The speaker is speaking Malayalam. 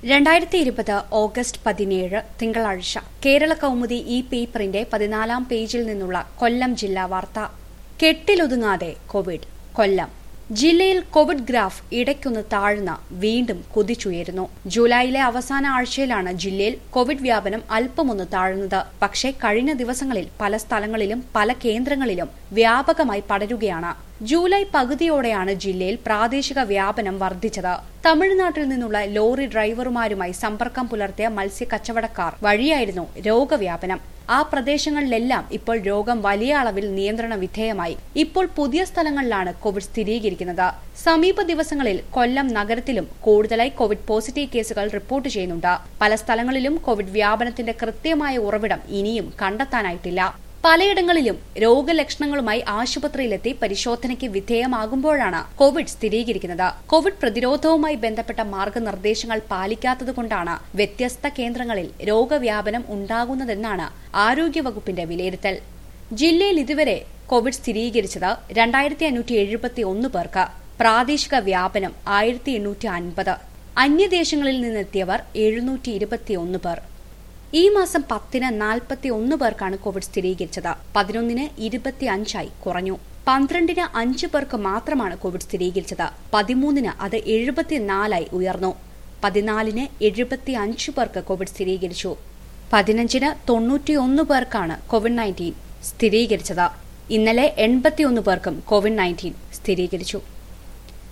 രണ്ടായിരത്തി ഇരുപത് ഓഗസ്റ്റ് പതിനേഴ് തിങ്കളാഴ്ച കേരള കൗമുദി ഈ പേപ്പറിന്റെ പതിനാലാം പേജിൽ നിന്നുള്ള കൊല്ലം ജില്ലാ വാർത്ത കെട്ടിലൊതുങ്ങാതെ കോവിഡ് കൊല്ലം ജില്ലയിൽ കോവിഡ് ഗ്രാഫ് ഇടയ്ക്കൊന്ന് താഴ്ന്ന വീണ്ടും കുതിച്ചുയരുന്നു ജൂലൈയിലെ അവസാന ആഴ്ചയിലാണ് ജില്ലയിൽ കോവിഡ് വ്യാപനം അല്പമൊന്ന് താഴ്ന്നത് പക്ഷേ കഴിഞ്ഞ ദിവസങ്ങളിൽ പല സ്ഥലങ്ങളിലും പല കേന്ദ്രങ്ങളിലും വ്യാപകമായി പടരുകയാണ് ജൂലൈ പകുതിയോടെയാണ് ജില്ലയിൽ പ്രാദേശിക വ്യാപനം വർദ്ധിച്ചത് തമിഴ്നാട്ടിൽ നിന്നുള്ള ലോറി ഡ്രൈവറുമാരുമായി സമ്പർക്കം പുലർത്തിയ മത്സ്യ കച്ചവടക്കാർ വഴിയായിരുന്നു രോഗവ്യാപനം ആ പ്രദേശങ്ങളിലെല്ലാം ഇപ്പോൾ രോഗം വലിയ അളവിൽ നിയന്ത്രണ വിധേയമായി ഇപ്പോൾ പുതിയ സ്ഥലങ്ങളിലാണ് കോവിഡ് സ്ഥിരീകരിക്കുന്നത് സമീപ ദിവസങ്ങളിൽ കൊല്ലം നഗരത്തിലും കൂടുതലായി കോവിഡ് പോസിറ്റീവ് കേസുകൾ റിപ്പോർട്ട് ചെയ്യുന്നുണ്ട് പല സ്ഥലങ്ങളിലും കോവിഡ് വ്യാപനത്തിന്റെ കൃത്യമായ ഉറവിടം ഇനിയും കണ്ടെത്താനായിട്ടില്ല പലയിടങ്ങളിലും രോഗലക്ഷണങ്ങളുമായി ആശുപത്രിയിലെത്തി പരിശോധനയ്ക്ക് വിധേയമാകുമ്പോഴാണ് കോവിഡ് സ്ഥിരീകരിക്കുന്നത് കോവിഡ് പ്രതിരോധവുമായി ബന്ധപ്പെട്ട മാർഗനിർദ്ദേശങ്ങൾ പാലിക്കാത്തതുകൊണ്ടാണ് വ്യത്യസ്ത കേന്ദ്രങ്ങളിൽ രോഗവ്യാപനം ഉണ്ടാകുന്നതെന്നാണ് ആരോഗ്യവകുപ്പിന്റെ വിലയിരുത്തൽ ജില്ലയിൽ ഇതുവരെ കോവിഡ് സ്ഥിരീകരിച്ചത് രണ്ടായിരത്തി അഞ്ഞൂറ്റി എഴുപത്തി ഒന്ന് പേർക്ക് പ്രാദേശിക വ്യാപനം ആയിരത്തി എണ്ണൂറ്റി അൻപത് അന്യദേശങ്ങളിൽ നിന്നെത്തിയവർ എഴുന്നൂറ്റി ഇരുപത്തിയൊന്ന് പേർ ഈ മാസം പത്തിന് നാൽപ്പത്തി ഒന്ന് പേർക്കാണ് കോവിഡ് സ്ഥിരീകരിച്ചത് പതിനൊന്നിന് ഇരുപത്തി അഞ്ചായി കുറഞ്ഞു പന്ത്രണ്ടിന് അഞ്ച് പേർക്ക് മാത്രമാണ് കോവിഡ് സ്ഥിരീകരിച്ചത് പതിമൂന്നിന് അത് എഴുപത്തിനാലായി ഉയർന്നു പതിനാലിന് എഴുപത്തി അഞ്ച് പേർക്ക് കോവിഡ് സ്ഥിരീകരിച്ചു പതിനഞ്ചിന് തൊണ്ണൂറ്റിയൊന്ന് പേർക്കാണ് കോവിഡ് നയൻറ്റീൻ സ്ഥിരീകരിച്ചത് ഇന്നലെ എൺപത്തിയൊന്ന് പേർക്കും കോവിഡ് നയൻറ്റീൻ സ്ഥിരീകരിച്ചു